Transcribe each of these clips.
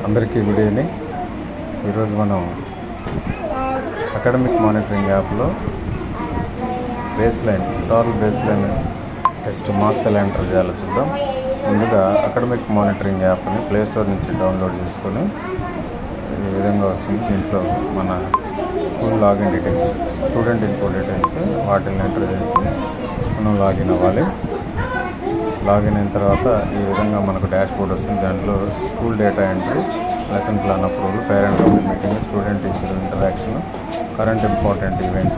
అందరికీ good evening ఈరోజు మనం అకాడమిక్ మానిటరింగ్ యాప్లో baseline total baseline test marks ఎలా ఎంటర్ చేయాలో చూద్దాం ముందుగా అకాడమిక్ మానిటరింగ్ యాప్ని ప్లే స్టోర్ నుంచి డౌన్లోడ్ చేసుకొని ఈ విధంగా వస్తుంది దీంట్లో మన school login details student info details వాటిని ఎంటర్ చేసి మనం లాగిన్ అవ్వాలి లాగిన్ అయిన తర్వాత ఈ విధంగా మనకు డాష్ బోర్డ్ వస్తుంది దాంట్లో school data entry lesson plan approval parent council meeting student teacher interaction current important events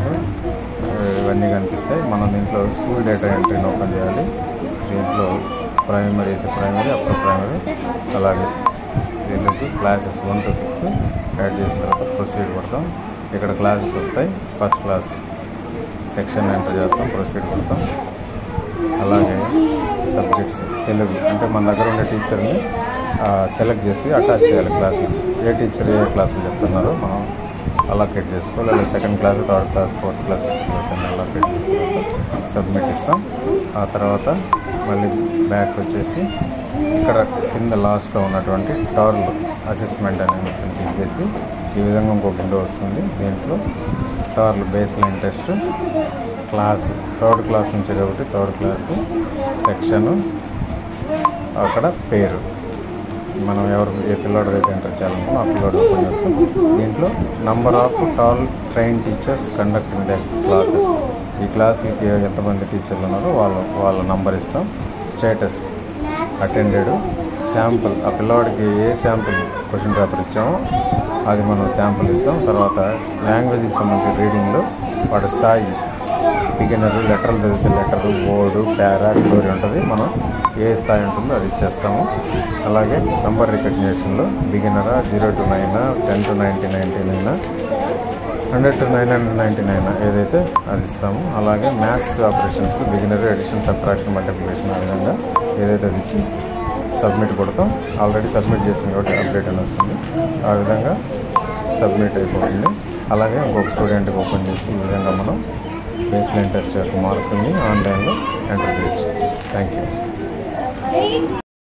ఇవన్నీ కనిపిస్తాయి మనం దీంట్లో స్కూల్ డేటా ఎంట్రీని ఓపెన్ చేయాలి దీంట్లో ప్రైమరీ అయితే ప్రైమరీ అప్పుడు ప్రైమరీ అలాగే దీనికి classes one to fifth add చేసిన తర్వాత ప్రొసీడ్ కొడతాం ఇక్కడ క్లాసెస్ వస్తాయి ఫస్ట్ క్లాస్ సెక్షన్ ఎంటర్ చేస్తాం ప్రొసీడ్ కొడతాం అలాగే సబ్జెక్ట్స్ తెలుగు అంటే మన దగ్గర ఉండే టీచర్ని సెలెక్ట్ చేసి అటాచ్ చేయాలి క్లాసులు ఏ టీచర్ ఏ క్లాసులు చెప్తున్నారో మనం అలొకేట్ చేసుకోవాలి లేదా second class third class fourth class fifth class అని అలొకేట్ చేసుకున్న సబ్మిట్ ఇస్తాం ఆ తర్వాత మళ్ళీ బ్యాక్ వచ్చేసి ఇక్కడ కింద లాస్ట్లో ఉన్నటువంటి టవర్లు అసెస్మెంట్ అనేది క్లిక్ చేసి ఈ విధంగా ఇంకో విండో వస్తుంది దీంట్లో టవర్లు baseline test class third class నుంచి కాబట్టి థర్డ్ క్లాసు సెక్షను అక్కడ పేరు మనం ఎవరు ఏ పిల్లోడు అయితే ఎంటర్ చేయాలనుకున్నా ఆ పిల్లోడు ఓపెన్ చేస్తాం దీంట్లో number of total train teachers conducting the classes ఈ క్లాస్కి ఎంతమంది టీచర్లు ఉన్నారో వాళ్ళ వాళ్ళ నంబర్ ఇస్తాం స్టేటస్ అటెండెడ్ శాంపుల్ ఆ పిల్లవాడికి ఏ శాంపుల్ క్వశ్చన్ పేపర్ ఇచ్చామో అది మనం శాంపుల్ ఇస్తాం తర్వాత లాంగ్వేజ్కి సంబంధించిన రీడింగ్లో వాటి స్థాయి బిగినర్ లెటర్లు చదివితే లెటరు బోర్డు పారా స్టోరీ ఉంటుంది మనం ఏ స్థాయి ఉంటుందో అది ఇచ్చేస్తాము అలాగే నంబర్ రికగ్నేషన్లో బిగినరా zero to nine ten to ninety ninety nine hundred to nine hundred ninety nine ఏదైతే అది ఇస్తాము అలాగే మ్యాథ్స్ ఆపరేషన్స్లో బిగినర్ ఎడిషన్ సబ్ట్రాక్షన్ మల్టిప్లికేషన్ ఆ విధంగా ఏదైతే అది ఇచ్చి సబ్మిట్ కొడతాం ఆల్రెడీ సబ్మిట్ చేసింది కాబట్టి అప్డేట్ అని వస్తుంది ఆ విధంగా సబ్మిట్ అయిపోతుంది అలాగే ఇంకొక స్టూడెంట్కి ఓపెన్ చేసి ఈ విధంగా మనం బేస్ లైన్ టెస్ట్ యొక్క మార్కుల్ని ఆన్లైన్లో ఎంటర్ చేయొచ్చు థ్యాంక్ యూ